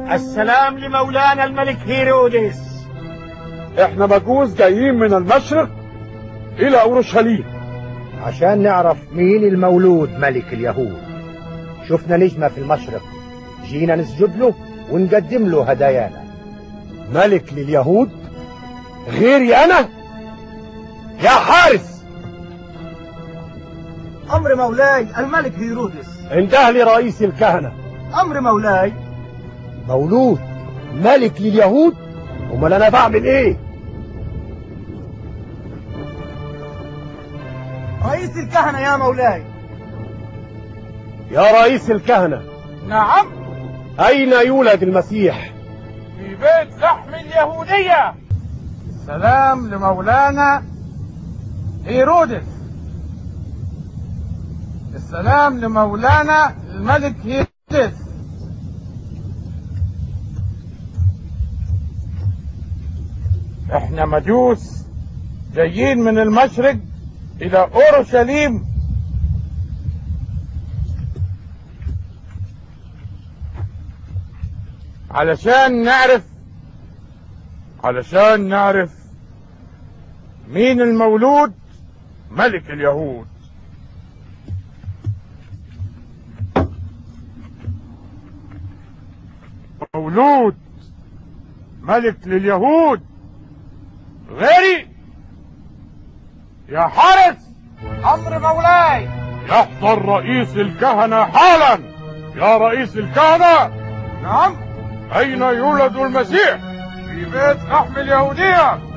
السلام لمولانا الملك هيرودس احنا مجوس جايين من المشرق الى اورشليم عشان نعرف مين المولود ملك اليهود شفنا نجمة في المشرق جينا نسجد له ونقدم له هدايانا ملك لليهود غيري انا يا حارس أمر مولاي الملك هيرودس انده لي رئيس الكهنة أمر مولاي مولود ملك لليهود امال انا بعمل ايه رئيس الكهنة يا مولاي يا رئيس الكهنة نعم اين يولد المسيح في بيت لحم اليهودية سلام لمولانا هيرودس السلام لمولانا الملك هيرودس احنا مجوس جايين من المشرق الى اورشليم علشان نعرف علشان نعرف مين المولود ملك اليهود مولود ملك لليهود غيري يا حارس امر مولاي يحضر رئيس الكهنة حالا يا رئيس الكهنة نعم أين يولد المسيح؟ في بيت لحم اليهودية